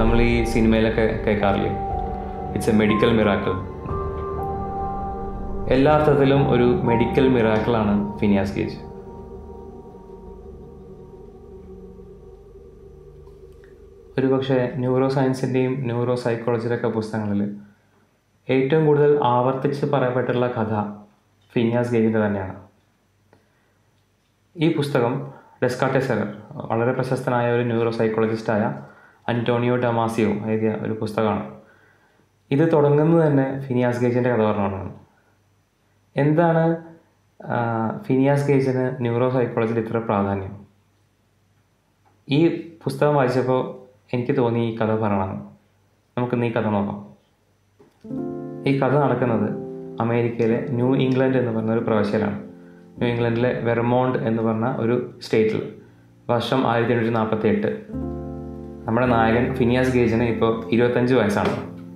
നമ്മൾ ഈ സിനിമയിലൊക്കെ കേൾക്കാറില്ലേ ഇറ്റ്സ് എ മെഡിക്കൽ മിറാക്കിൾ എല്ലാ അർത്ഥത്തിലും ഒരു മെഡിക്കൽ മിറാക്കിളാണ് ഫിനിയാസ് ഗേജ് ഒരുപക്ഷെ ന്യൂറോ സയൻസിൻ്റെയും ന്യൂറോ സൈക്കോളജിയുടെയൊക്കെ പുസ്തകങ്ങളിൽ ഏറ്റവും കൂടുതൽ ആവർത്തിച്ച് പറയപ്പെട്ടുള്ള കഥ ഫിനിയാസ് ഗേജിൻ്റെ തന്നെയാണ് ഈ പുസ്തകം ഡെസ്കാർട്ടെ സെറർ വളരെ പ്രശസ്തനായ ഒരു ന്യൂറോ സൈക്കോളജിസ്റ്റായ അന്റോണിയോ ഡമാസിയോ എഴുതിയ ഒരു പുസ്തകമാണ് ഇത് തുടങ്ങുന്നത് തന്നെ ഫിനിയാസ് ഗേജിൻ്റെ കഥ പറഞ്ഞുകൊണ്ടാണ് എന്താണ് ആ, ഫിനിയാസ് ഗേജിന് ന്യൂറോ സൈക്കോളജിയിൽ ഇത്ര പ്രാധാന്യം ഈ പുസ്തകം വായിച്ചപ്പോൾ എനിക്ക് തോന്നി ഈ കഥ പറയണം നമുക്കിന്ന് ഈ കഥ നോക്കാം ഈ കഥ നടക്കുന്നത് അമേരിക്കയിലെ ന്യൂ ഇംഗ്ലണ്ട് എന്ന് പറഞ്ഞ ഒരു പ്രവിശ്യയിലാണ് ന്യൂ ഇംഗ്ലണ്ടിലെ വെർമോണ്ട് എന്ന് പറഞ്ഞ ഒരു സ്റ്റേറ്റിൽ വർഷം ആയിരത്തി എണ്ണൂറ്റി നാൽപ്പത്തി എട്ട് നമ്മുടെ നായകൻ ഫിനിയാസ് ഗേജിന് ഇപ്പോൾ ഇരുപത്തഞ്ച് വയസ്സാണ്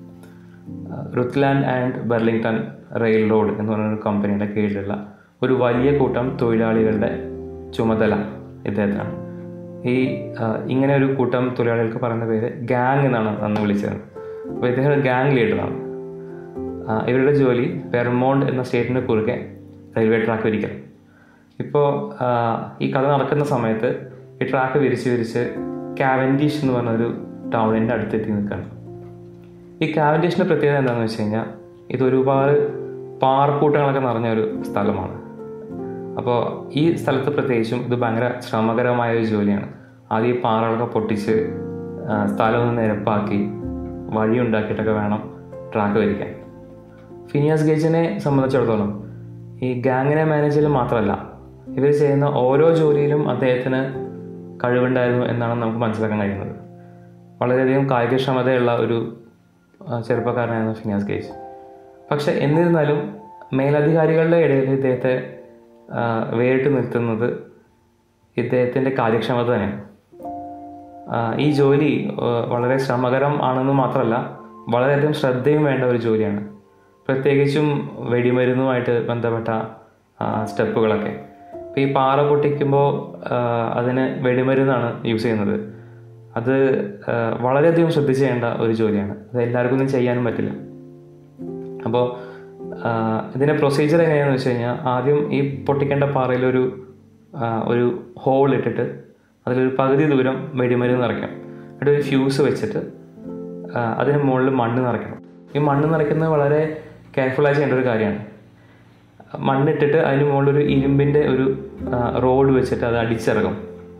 Rutland and Burlington railroad എന്ന് പറയുന്ന ഒരു കമ്പനിയുടെ കീഴിലുള്ള ഒരു വലിയ കൂട്ടം തൊഴിലാളികളുടെ ചുമതല ഇദ്ദേഹത്തിനാണ് ഈ ആ, ഇങ്ങനെ ഒരു കൂട്ടം തൊഴിലാളികൾക്ക് പറയുന്ന പേര് ഗാങ് എന്നാണ് അന്ന് വിളിച്ചത് അപ്പോൾ ഇദ്ദേഹം ഒരു ഗാങ് ലീഡറാണ് ആ, ഇവരുടെ ജോലി വെർമോണ്ട് എന്ന സ്റ്റേറ്റിന് കുറുകെ റെയിൽവേ ട്രാക്ക് വിരിക്കണം ഇപ്പോൾ ഈ കഥ നടക്കുന്ന സമയത്ത് ഈ ട്രാക്ക് വിരിച്ച് വിരിച്ച് കാവൻഡീഷ് എന്ന് പറഞ്ഞൊരു ടൗണിൻ്റെ അടുത്തെത്തി നിൽക്കുകയാണ് ഈ കാവൻഡീഷിൻ്റെ പ്രത്യേകത എന്താണെന്ന് വെച്ച് കഴിഞ്ഞാൽ ഇത് ഒരുപാട് പാറക്കൂട്ടങ്ങളൊക്കെ നിറഞ്ഞ ഒരു സ്ഥലമാണ് അപ്പോൾ ഈ സ്ഥലത്ത് പ്രത്യേകിച്ചും ഇത് ഭയങ്കര ശ്രമകരമായ ഒരു ജോലിയാണ് ആദ്യം ഈ പാറകളൊക്കെ പൊട്ടിച്ച് ആ, സ്ഥലം ഒന്ന് നിരപ്പാക്കി വഴി ഉണ്ടാക്കിയിട്ടൊക്കെ വേണം ട്രാക്ക് വരിക്കാൻ ഫിനിയാസ് ഗേജിനെ സംബന്ധിച്ചിടത്തോളം ഈ ഗാങ്ങിനെ മാനേജ് ചെയ്യൽ മാത്രമല്ല ഇവർ ചെയ്യുന്ന ഓരോ ജോലിയിലും അദ്ദേഹത്തിന് കഴിവുണ്ടായിരുന്നു എന്നാണ് നമുക്ക് മനസ്സിലാക്കാൻ കഴിയുന്നത് വളരെയധികം കായികക്ഷമതയുള്ള ഒരു ആ, ചെറുപ്പക്കാരനായിരുന്നു ഫിനിയാസ് ഗേജ് പക്ഷെ എന്നിരുന്നാലും മേലധികാരികളുടെ ഇടയിൽ ഇദ്ദേഹത്തെ ആ, വേറിട്ട് നിർത്തുന്നത് ഇദ്ദേഹത്തിൻ്റെ കാര്യക്ഷമത തന്നെയാണ് ആ, ഈ ജോലി ആ, വളരെ ശ്രമകരം ആണെന്ന് മാത്രമല്ല വളരെയധികം ശ്രദ്ധയും വേണ്ട ഒരു ജോലിയാണ് പ്രത്യേകിച്ചും വെടിമരുന്നുമായിട്ട് ബന്ധപ്പെട്ട ആ, സ്റ്റെപ്പുകളൊക്കെ ഇപ്പോൾ ഈ പാറ പൊട്ടിക്കുമ്പോൾ ആ, അതിന് വെടിമരുന്നാണ് യൂസ് ചെയ്യുന്നത് അത് ആ, വളരെയധികം ശ്രദ്ധിച്ച് ചെയ്യേണ്ട ഒരു ജോലിയാണ് അത് എല്ലാവർക്കും ഒന്നും ചെയ്യാനും പറ്റില്ല അപ്പോൾ ഇതിൻ്റെ പ്രൊസീജിയർ എങ്ങനെയാണെന്ന് വെച്ച് കഴിഞ്ഞാൽ ആദ്യം ഈ പൊട്ടിക്കേണ്ട പാറയിലൊരു ആ, ഒരു ഹോൾ ഇട്ടിട്ട് അതിലൊരു പകുതി ദൂരം വെടിമരുന്ന് നിറയ്ക്കാം എന്നിട്ട് ഒരു ഫ്യൂസ് വെച്ചിട്ട് ആ, അതിന് മുകളിൽ മണ്ണ് നിറയ്ക്കണം ഈ മണ്ണ് നിറയ്ക്കുന്നത് വളരെ കെയർഫുള്ളായി ചെയ്യേണ്ട ഒരു കാര്യമാണ് മണ്ണിട്ടിട്ട് അതിന് മുകളിൽ ഒരു ഇരുമ്പിൻ്റെ ഒരു റോഡ് വെച്ചിട്ട് അത് അടിച്ചിറങ്ങും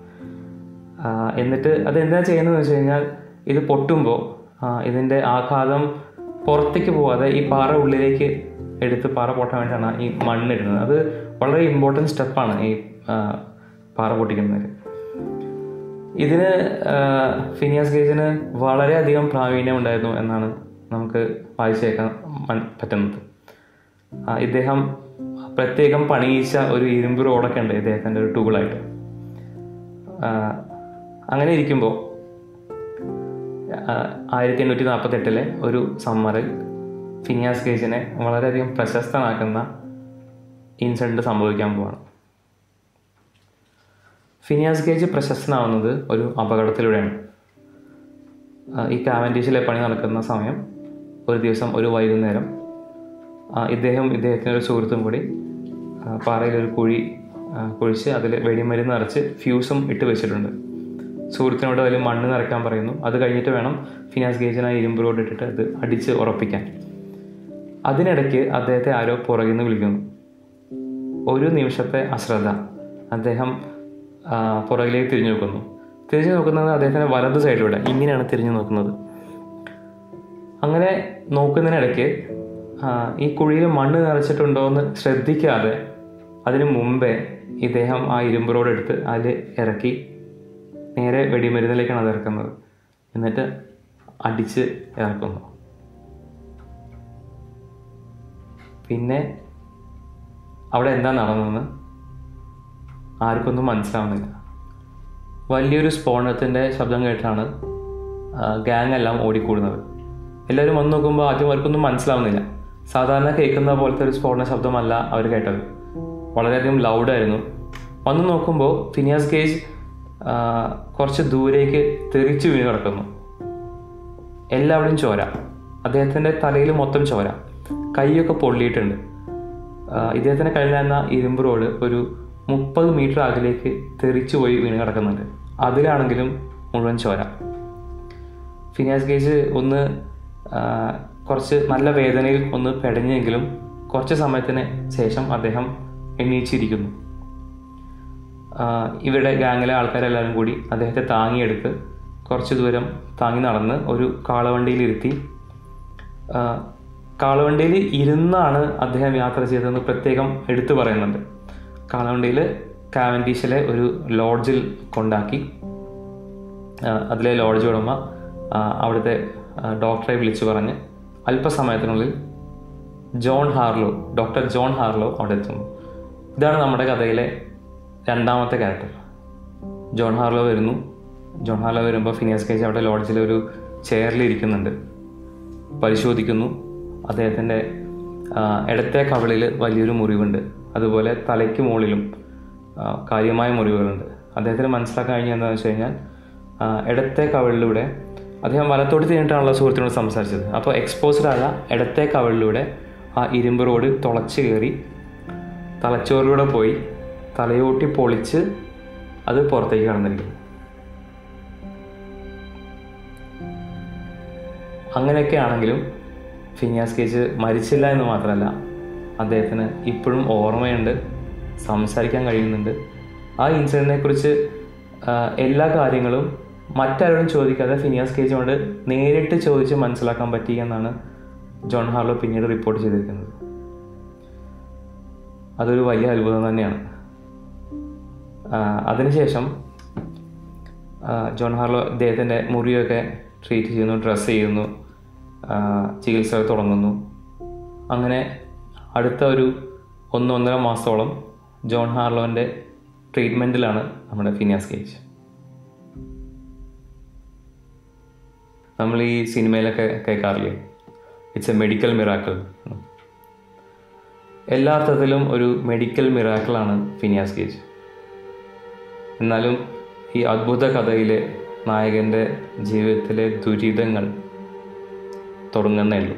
ആ, എന്നിട്ട് അത് എന്താ ചെയ്യുന്നതെന്ന് വെച്ച് കഴിഞ്ഞാൽ ഇത് പൊട്ടുമ്പോൾ ഇതിൻ്റെ ആഘാതം പുറത്തേക്ക് പോവാതെ ഈ പാറ ഉള്ളിലേക്ക് എടുത്ത് പാറ പൊട്ടാൻ വേണ്ടിയിട്ടാണ് ഈ മണ്ണിടുന്നത് അത് വളരെ ഇമ്പോർട്ടൻറ്റ് സ്റ്റെപ്പാണ് ഈ ആ, പാറ പൊട്ടിക്കുന്നതിൽ ഇതിന് ആ, ഫിനിയാസ് ഗേജിന് വളരെയധികം പ്രാവീണ്യം ഉണ്ടായിരുന്നു എന്നാണ് നമുക്ക് വായിച്ചേക്കാൻ മൻ- പറ്റുന്നത് ആ, ഇദ്ദേഹം പ്രത്യേകം പണിയിച്ച ഒരു ഇരുമ്പ് റോഡൊക്കെ ഉണ്ട് ഇദ്ദേഹത്തിൻ്റെ ഒരു ടൂളായിട്ട് ആ, അങ്ങനെ ഇരിക്കുമ്പോൾ ആയിരത്തി എണ്ണൂറ്റി നാൽപ്പത്തെട്ടിലെ ഒരു സമ്മറിൽ ഫിനിയാസ് ഗേജിനെ വളരെയധികം പ്രശസ്തനാക്കുന്ന ഇൻസിഡൻറ്റ് സംഭവിക്കാൻ പോവാണ് ഫിനിയാസ് ഗേജ് പ്രശസ്തനാവുന്നത് ഒരു അപകടത്തിലൂടെയാണ് ആ, ഈ കാവൻഡീഷിലെ പണി നടക്കുന്ന സമയം ഒരു ദിവസം ഒരു വൈകുന്നേരം ആ, ഇദ്ദേഹം ഇദ്ദേഹത്തിൻ്റെ ഒരു സുഹൃത്തും കൂടി ആ, പാറയിലൊരു കുഴി ആ, കുഴിച്ച് അതിൽ വെടിമരുന്ന് നിറച്ച് ഫ്യൂസും ഇട്ട് വെച്ചിട്ടുണ്ട് സുഹൃത്തിനോട് അതിൽ മണ്ണ് നിറയ്ക്കാൻ പറയുന്നു അത് കഴിഞ്ഞിട്ട് വേണം ഫിനാസ് ഗേജിന് ആ ഇരുമ്പ് റോഡ് ഇട്ടിട്ട് അത് അടിച്ച് ഉറപ്പിക്കാൻ അതിനിടയ്ക്ക് അദ്ദേഹത്തെ ആരോ പുറകിൽ നിന്ന് വിളിക്കുന്നു ഒരു നിമിഷത്തെ അശ്രദ്ധ അദ്ദേഹം ആ, പുറകിലേക്ക് തിരിഞ്ഞു നോക്കുന്നു തിരിഞ്ഞു നോക്കുന്നത് അദ്ദേഹത്തിൻ്റെ വലത് സൈഡിലൂടെ ഇങ്ങനെയാണ് തിരിഞ്ഞു നോക്കുന്നത് അങ്ങനെ നോക്കുന്നതിനിടയ്ക്ക് ആ, ഈ കുഴിയിൽ മണ്ണ് നിറച്ചിട്ടുണ്ടോ എന്ന് ശ്രദ്ധിക്കാതെ അതിന് മുമ്പേ ഇദ്ദേഹം ആ ഇരുമ്പ് റോഡ് എടുത്ത് അതിൽ ഇറക്കി നേരെ വെടിമരുന്നിലേക്കാണ് അത് ഇറക്കുന്നത് എന്നിട്ട് അടിച്ച് ഇറക്കുന്നു പിന്നെ അവിടെ എന്താ നടന്നതെന്ന് ആർക്കൊന്നും മനസ്സിലാവുന്നില്ല വലിയൊരു സ്ഫോടനത്തിൻ്റെ ശബ്ദം കേട്ടാണ് ഗ്യാങ് എല്ലാം ഓടിക്കൂടുന്നത് എല്ലാവരും വന്ന് നോക്കുമ്പോൾ ആദ്യം അവർക്കൊന്നും മനസ്സിലാവുന്നില്ല സാധാരണ കേൾക്കുന്ന പോലത്തെ ഒരു സ്ഫോടന ശബ്ദമല്ല അവർ കേട്ടത് വളരെയധികം ലൗഡായിരുന്നു വന്ന് നോക്കുമ്പോൾ ഫിനിയാസ് ഗേജ് ആ, കുറച്ച് ദൂരേക്ക് തെറിച്ചു വീണ് കിടക്കുന്നു എല്ലാവരും ചോര അദ്ദേഹത്തിൻ്റെ തലയിൽ മൊത്തം ചോര കൈയൊക്കെ പൊള്ളിയിട്ടുണ്ട് ആ, ഇദ്ദേഹത്തിന് കഴിഞ്ഞായിരുന്ന ഇരുമ്പ് റോഡ് ഒരു മുപ്പത് മീറ്റർ അകലേക്ക് തെറിച്ചു പോയി വീണ് കിടക്കുന്നുണ്ട് അതിലാണെങ്കിലും മുഴുവൻ ചോര ഫിനാസ് ഗേജ് ഒന്ന് ആ, കുറച്ച് നല്ല വേദനയിൽ ഒന്ന് പെടഞ്ഞെങ്കിലും കുറച്ച് സമയത്തിന് ശേഷം അദ്ദേഹം എണീച്ചിരിക്കുന്നു ആ, ഇവിടെ ഗാങ്ങിലെ ആൾക്കാരെല്ലാവരും കൂടി അദ്ദേഹത്തെ താങ്ങിയെടുത്ത് കുറച്ച് ദൂരം താങ്ങി നടന്ന് ഒരു കാളവണ്ടിയിലിരുത്തി ആ, കാളവണ്ടിയിൽ ഇരുന്നാണ് അദ്ദേഹം യാത്ര ചെയ്തതെന്ന് പ്രത്യേകം എടുത്തു പറയുന്നുണ്ട് കാളവണ്ടിയിൽ കാവൻഡീഷിലെ ഒരു ലോഡ്ജിൽ കൊണ്ടാക്കി ആ, അതിലെ ലോഡ്ജ് ഉടമ ആ, അവിടുത്തെ ആ, ഡോക്ടറെ വിളിച്ചു പറഞ്ഞ് അല്പസമയത്തിനുള്ളിൽ John Harlow doctor John Harlow അവിടെ എത്തുന്നു ഇതാണ് നമ്മുടെ കഥയിലെ രണ്ടാമത്തെ ക്യാരക്ടർ ജോൺ ഹാർലോ വരുന്നു ജോൺ ഹാർലോ വരുമ്പോൾ ഫിനിയസ് കേജ് അവിടെ ലോഡ്ജിൽ ഒരു ചെയറിൽ ഇരിക്കുന്നുണ്ട് പരിശോധിക്കുന്നു അദ്ദേഹത്തിൻ്റെ ആ, ഇടത്തെ കവിളിൽ വലിയൊരു മുറിവുണ്ട് അതുപോലെ തലയ്ക്ക് മുകളിലും ആ, കാര്യമായ മുറിവുകളുണ്ട് അദ്ദേഹത്തിന് മനസ്സിലാക്കാൻ കഴിഞ്ഞ എന്താണെന്ന് വെച്ച് കഴിഞ്ഞാൽ ആ, ഇടത്തെ കവിളിലൂടെ അദ്ദേഹം വലത്തോട്ട് തിരിഞ്ഞിട്ടാണല്ലോ സുഹൃത്തിനോട് സംസാരിച്ചത് അപ്പോൾ എക്സ്പോസ്ഡ് ആയ ഇടത്തെ കവിളിലൂടെ ആ ഇരുമ്പ് റോഡ് തുളച്ച് കയറി തലച്ചോറിലൂടെ പോയി തലയോട്ടി പൊളിച്ച് അത് പുറത്തേക്ക് കടന്നിരിക്കുന്നു അങ്ങനെയൊക്കെ ആണെങ്കിലും ഫിനിയാസ് കേജ് മരിച്ചില്ല എന്ന് മാത്രമല്ല അദ്ദേഹത്തിന് ഇപ്പോഴും ഓർമ്മയുണ്ട് സംസാരിക്കാൻ കഴിയുന്നുണ്ട് ആ ഇൻസിഡൻറ്റിനെ കുറിച്ച് എല്ലാ കാര്യങ്ങളും മറ്റാരോടും ചോദിക്കാതെ ഫിനിയാസ് കേജ് കൊണ്ട് നേരിട്ട് ചോദിച്ച് മനസ്സിലാക്കാൻ പറ്റി എന്നാണ് ജോൺ ഹാർലോ പിന്നീട് റിപ്പോർട്ട് ചെയ്തിരിക്കുന്നത് അതൊരു വലിയ അത്ഭുതം തന്നെയാണ് ആ, അതിനുശേഷം ആ, ജോൺ ഹാർലോ ഇദ്ദേഹത്തിൻ്റെ മുറിയൊക്കെ ട്രീറ്റ് ചെയ്യുന്നു ഡ്രസ്സ് ചെയ്യുന്നു ആ, ചികിത്സ തുടങ്ങുന്നു അങ്ങനെ അടുത്ത ഒരു ഒന്ന് ഒന്നര മാസത്തോളം ജോൺ ഹാർലോൻ്റെ ട്രീറ്റ്മെൻറ്റിലാണ് നമ്മുടെ ഫിനിയാസ് കേജ് നമ്മൾ ഈ സിനിമയിലൊക്കെ കേൾക്കാറില്ലേ ഇറ്റ്സ് എ മെഡിക്കൽ മിറാക്കിൾ എല്ലാ അർത്ഥത്തിലും ഒരു മെഡിക്കൽ മിറാക്കിളാണ് ഫിനിയാസ് കേജ് എന്നാലും ഈ അദ്ഭുത കഥയിലെ നായകൻ്റെ ജീവിതത്തിലെ ദുരിതങ്ങൾ തുടങ്ങുന്നേ ഉള്ളൂ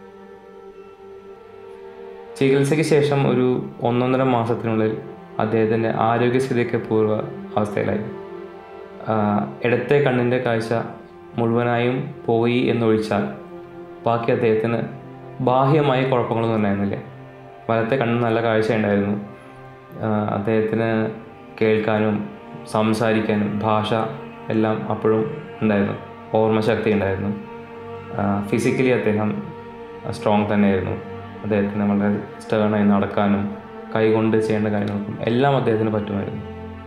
ചികിത്സയ്ക്ക് ശേഷം ഒരു ഒന്നൊന്നര മാസത്തിനുള്ളിൽ അദ്ദേഹത്തിൻ്റെ ആരോഗ്യസ്ഥിതിയൊക്കെ പൂർവ്വ അവസ്ഥയിലായി ആ, ഇടത്തെ കണ്ണിൻ്റെ കാഴ്ച മുഴുവനായും പോയി എന്നൊഴിച്ചാൽ ബാക്കി അദ്ദേഹത്തിന് ബാഹ്യമായി കുഴപ്പങ്ങളൊന്നും ഉണ്ടായിരുന്നില്ല വലത്തെ കണ്ണ് നല്ല കാഴ്ച ഉണ്ടായിരുന്നു ആ, അദ്ദേഹത്തിന് കേൾക്കാനും സംസാരിക്കാനും ഭാഷ എല്ലാം അപ്പോഴും ഉണ്ടായിരുന്നു ഓർമ്മശക്തി ഉണ്ടായിരുന്നു ഫിസിക്കലി അദ്ദേഹം സ്ട്രോങ് തന്നെയായിരുന്നു അദ്ദേഹത്തിന് വളരെ സ്റ്റേണായി നടക്കാനും കൈകൊണ്ട് ചെയ്യേണ്ട കാര്യങ്ങൾക്കും എല്ലാം അദ്ദേഹത്തിന് പറ്റുമായിരുന്നു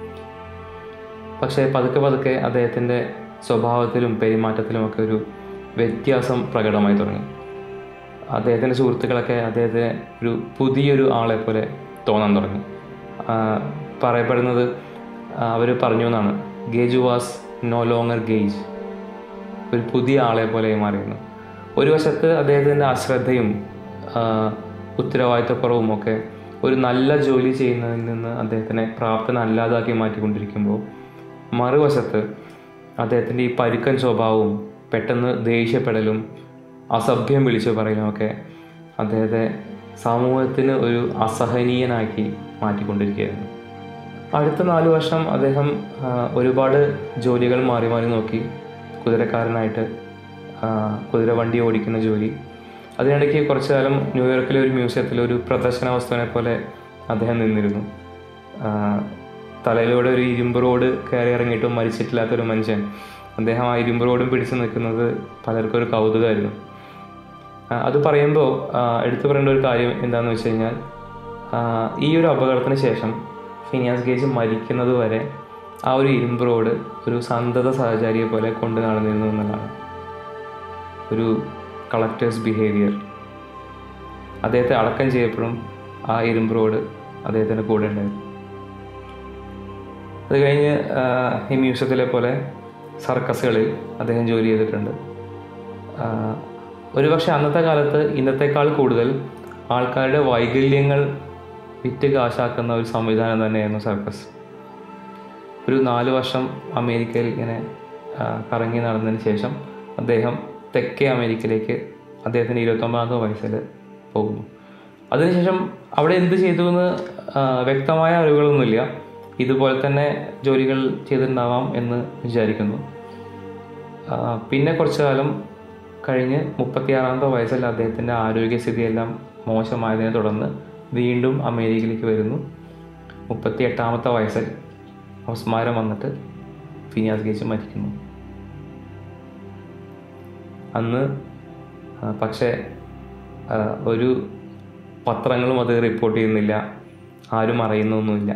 പക്ഷേ പതുക്കെ പതുക്കെ അദ്ദേഹത്തിൻ്റെ സ്വഭാവത്തിലും പെരുമാറ്റത്തിലുമൊക്കെ ഒരു വ്യത്യാസം പ്രകടമായി തുടങ്ങി അദ്ദേഹത്തിൻ്റെ സുഹൃത്തുക്കളൊക്കെ അദ്ദേഹത്തെ ഒരു പുതിയൊരു ആളെ പോലെ തോന്നാൻ തുടങ്ങി ആ, പറയപ്പെടുന്നത് അവർ പറഞ്ഞു എന്നാണ് Gage was no longer Gage ഒരു പുതിയ ആളെ പോലെ മാറിയിരുന്നു ഒരു വശത്ത് അദ്ദേഹത്തിൻ്റെ അശ്രദ്ധയും ആ, ഉത്തരവാദിത്തക്കുറവും ഒക്കെ ഒരു നല്ല ജോലി ചെയ്യുന്നതിൽ നിന്ന് അദ്ദേഹത്തിനെ പ്രാപ്തനല്ലാതാക്കി മാറ്റിക്കൊണ്ടിരിക്കുമ്പോൾ മറുവശത്ത് അദ്ദേഹത്തിൻ്റെ ഈ പരുക്കൻ സ്വഭാവവും പെട്ടെന്ന് ദേഷ്യപ്പെടലും അസഭ്യം വിളിച്ചു പറയലും ഒക്കെ അദ്ദേഹത്തെ സമൂഹത്തിന് ഒരു അസഹനീയനാക്കി മാറ്റിക്കൊണ്ടിരിക്കുകയായിരുന്നു അടുത്ത നാല് വർഷം അദ്ദേഹം ആ, ഒരുപാട് ജോലികൾ മാറി മാറി നോക്കി കുതിരക്കാരനായിട്ട് ആ, കുതിര വണ്ടി ഓടിക്കുന്ന ജോലി അതിനിടയ്ക്ക് കുറച്ചു കാലം ന്യൂയോർക്കിലെ ഒരു മ്യൂസിയത്തിൽ ഒരു പ്രദർശന വസ്തുവിനെ പോലെ അദ്ദേഹം നിന്നിരുന്നു ആ, തലയിലൂടെ ഒരു ഇരുമ്പ് റോഡ് കയറി ഇറങ്ങിയിട്ടും മരിച്ചിട്ടില്ലാത്തൊരു മനുഷ്യൻ അദ്ദേഹം ആ ഇരുമ്പ് റോഡും പിടിച്ചു നിൽക്കുന്നത് പലർക്കും ഒരു കൗതുകമായിരുന്നു ആ, അത് പറയുമ്പോൾ ആ, എടുത്തു പറയേണ്ട ഒരു കാര്യം എന്താണെന്ന് വെച്ച് കഴിഞ്ഞാൽ ആ, ഈ ഒരു അപകടത്തിന് ശേഷം ഫിനിയാസ് ഗേജ് മരിക്കുന്നത് വരെ ആ ഒരു ഇരുമ്പ് റോഡ് ഒരു സന്തത സഹചാരിയെ പോലെ കൊണ്ട് നടന്നിരുന്നു എന്നുള്ളതാണ് ഒരു കളക്ടേഴ്സ് ബിഹേവിയർ അദ്ദേഹത്തെ അടക്കം ചെയ്യപ്പോഴും ആ ഇരുമ്പ് റോഡ് അദ്ദേഹത്തിൻ്റെ കൂടെ ഉണ്ടായിരുന്നു അത് കഴിഞ്ഞ് ആ, ഈ മ്യൂസിയത്തിലെ പോലെ സർക്കസുകളിൽ അദ്ദേഹം ജോലി ചെയ്തിട്ടുണ്ട് ആ, ഒരുപക്ഷെ അന്നത്തെ കാലത്ത് ഇന്നത്തെക്കാൾ കൂടുതൽ ആൾക്കാരുടെ വൈകല്യങ്ങൾ വിറ്റ് കാശാക്കുന്ന ഒരു സംവിധാനം തന്നെയായിരുന്നു സർക്കസ് ഒരു നാല് വർഷം അമേരിക്കയിൽ ഇങ്ങനെ ആ, കറങ്ങി നടന്നതിന് ശേഷം അദ്ദേഹം തെക്കേ അമേരിക്കയിലേക്ക് അദ്ദേഹത്തിൻ്റെ ഇരുപത്തൊമ്പതാമത്തെ വയസ്സിൽ പോകുന്നു അതിനുശേഷം അവിടെ എന്ത് ചെയ്തു എന്ന് ആ, വ്യക്തമായ അറിവുകളൊന്നുമില്ല ഇതുപോലെ തന്നെ ജോലികൾ ചെയ്തിട്ടുണ്ടാവാം എന്ന് വിചാരിക്കുന്നു ആ, പിന്നെ കുറച്ചു കാലം കഴിഞ്ഞ് മുപ്പത്തിയാറാമത്തെ വയസ്സിൽ അദ്ദേഹത്തിൻ്റെ ആരോഗ്യസ്ഥിതിയെല്ലാം മോശമായതിനെ തുടർന്ന് വീണ്ടും അമേരിക്കയിലേക്ക് വരുന്നു മുപ്പത്തി എട്ടാമത്തെ വയസ്സിൽ അപസ്മാരം വന്നിട്ട് ഫിനിയാസ് ഗേജ് മരിക്കുന്നു അന്ന് ആ, പക്ഷേ ആ, ഒരു പത്രങ്ങളും അത് റിപ്പോർട്ട് ചെയ്യുന്നില്ല ആരും അറിയുന്നൊന്നുമില്ല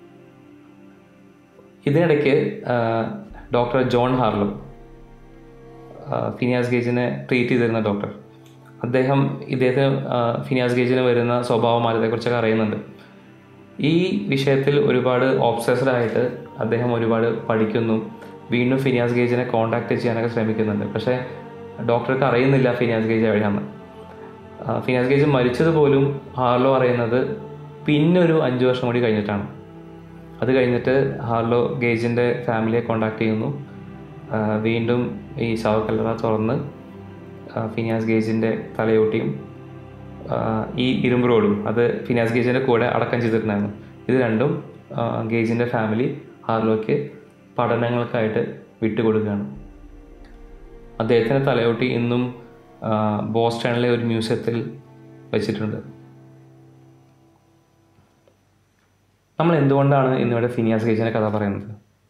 ഇതിനിടയ്ക്ക് ആ, ഡോക്ടർ ജോൺ ഹാർലോ ആ, ഫിനിയാസ് ഗേജിനെ ട്രീറ്റ് ചെയ്തിരുന്ന ഡോക്ടർ അദ്ദേഹം ഇദ്ദേഹത്തിന് ആ, ഫിനിയാസ് ഗേജിന് വരുന്ന സ്വഭാവമാറ്റത്തെക്കുറിച്ചൊക്കെ അറിയുന്നുണ്ട് ഈ വിഷയത്തിൽ ഒരുപാട് ഓബ്സസ്ഡ് ആയിട്ട് അദ്ദേഹം ഒരുപാട് പഠിക്കുന്നു വീണ്ടും ഫിനിയാസ് ഗേജിനെ കോണ്ടാക്ട് ചെയ്യാനൊക്കെ ശ്രമിക്കുന്നുണ്ട് പക്ഷേ ഡോക്ടർക്ക് അറിയുന്നില്ല ഫിനിയാസ് ഗേജ് എവിടെയാണ് ആ, ഫിനിയാസ് ഗേജ് മരിച്ചത് പോലും ഹാർലോ അറിയുന്നത് പിന്നൊരു അഞ്ച് വർഷം കൂടി കഴിഞ്ഞിട്ടാണ് അത് കഴിഞ്ഞിട്ട് ഹാർലോ ഗേജിൻ്റെ ഫാമിലിയെ കോണ്ടാക്ട് ചെയ്യുന്നു ആ, വീണ്ടും ഈ ശവക്കല്ലറ തുറന്ന് ആ, ഫിനിയാസ് ഗേജിൻ്റെ തലയോട്ടിയും ആ, ഈ ഇരുമ്പ് റോഡും അത് ഫിനിയാസ് ഗേജിൻ്റെ കൂടെ അടക്കം ചെയ്തിട്ടുണ്ടായിരുന്നു ഇത് രണ്ടും ആ, ഗേജിൻ്റെ ഫാമിലി ഹാർലോയ്ക്ക് പഠനങ്ങൾക്കായിട്ട് വിട്ടുകൊടുക്കുകയാണ് അദ്ദേഹത്തിൻ്റെ തലയോട്ടി ഇന്നും ആ, ബോസ്റ്റണിലെ ഒരു മ്യൂസിയത്തിൽ വെച്ചിട്ടുണ്ട് നമ്മൾ എന്തുകൊണ്ടാണ് ഇന്നിവിടെ ഫിനിയാസ് ഗേജിൻ്റെ കഥ പറയുന്നത്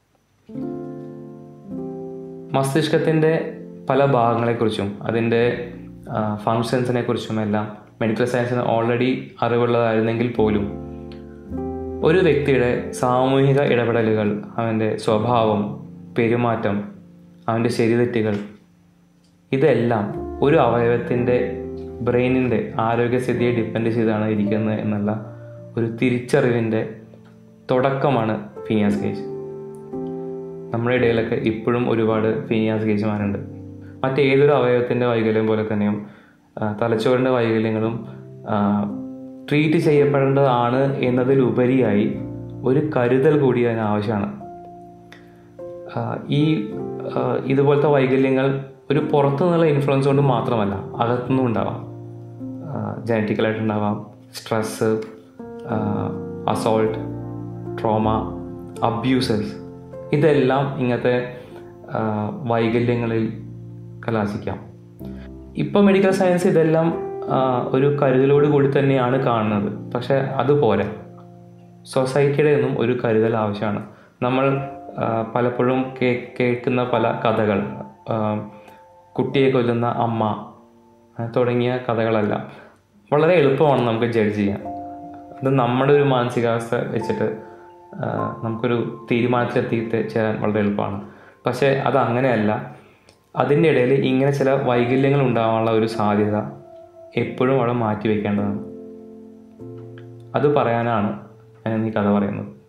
മസ്തിഷ്കത്തിൻ്റെ പല ഭാഗങ്ങളെക്കുറിച്ചും അതിൻ്റെ ഫങ്ഷൻസിനെ കുറിച്ചും എല്ലാം മെഡിക്കൽ സയൻസിന് ഓൾറെഡി അറിവുള്ളതായിരുന്നെങ്കിൽ പോലും ഒരു വ്യക്തിയുടെ സാമൂഹിക ഇടപെടലുകൾ അവൻ്റെ സ്വഭാവം പെരുമാറ്റം അവൻ്റെ ശരിതെറ്റുകൾ ഇതെല്ലാം ഒരു അവയവത്തിൻ്റെ ബ്രെയിനിൻ്റെ ആരോഗ്യസ്ഥിതിയെ ഡിപ്പെൻഡ് ചെയ്താണ് ഇരിക്കുന്നത് എന്നുള്ള ഒരു തിരിച്ചറിവിൻ്റെ തുടക്കമാണ് ഫിനിയാസ് ഗേജ് നമ്മുടെ ഇടയിലൊക്കെ ഇപ്പോഴും ഒരുപാട് ഫിനിയാസ് ഗേജുമാരുണ്ട് മറ്റേതൊരു അവയവത്തിൻ്റെ വൈകല്യം പോലെ തന്നെയും ആ, തലച്ചോറിൻ്റെ വൈകല്യങ്ങളും ട്രീറ്റ് ചെയ്യപ്പെടേണ്ടതാണ് എന്നതിലുപരിയായി ഒരു കരുതൽ കൂടി അതിന് ആവശ്യമാണ് ആ, ഈ ആ, ഇതുപോലത്തെ വൈകല്യങ്ങൾ ഒരു പുറത്തു നിന്നുള്ള ഇൻഫ്ലുവൻസ് കൊണ്ട് മാത്രമല്ല അകത്തുനിന്നും ഉണ്ടാവാം ജനറ്റിക്കലായിട്ടുണ്ടാവാം സ്ട്രെസ്സ് അസോൾട്ട് ട്രോമ അബ്യൂസസ് ഇതെല്ലാം ഇങ്ങനത്തെ ആ, വൈകല്യങ്ങളിൽ കലാശിക്കാം ഇപ്പം മെഡിക്കൽ സയൻസ് ഇതെല്ലാം ആ, ഒരു കരുതലോട് കൂടി തന്നെയാണ് കാണുന്നത് പക്ഷെ അതുപോലെ സൊസൈറ്റിയുടെ ഒന്നും ഒരു കരുതൽ ആവശ്യമാണ് നമ്മൾ ആ, പലപ്പോഴും കേ കേൾക്കുന്ന പല കഥകൾ ആ, കുട്ടിയെ കൊല്ലുന്ന അമ്മ ആ, തുടങ്ങിയ കഥകളെല്ലാം വളരെ എളുപ്പമാണ് നമുക്ക് ജഡ്ജ് ചെയ്യാൻ അത് നമ്മുടെ ഒരു മാനസികാവസ്ഥ വെച്ചിട്ട് ആ, നമുക്കൊരു തീരുമാനത്തിലെത്തിയിട്ട് ചേരാൻ വളരെ എളുപ്പമാണ് പക്ഷേ അത് അങ്ങനെയല്ല അതിൻ്റെ ഇടയിൽ ഇങ്ങനെ ചില വൈകല്യങ്ങൾ ഉണ്ടാകാനുള്ള ഒരു സാധ്യത എപ്പോഴും അവിടെ മാറ്റി വയ്ക്കേണ്ടതാണ് അത് പറയാനാണ് ഞാൻ ഈ കഥ പറയുന്നത്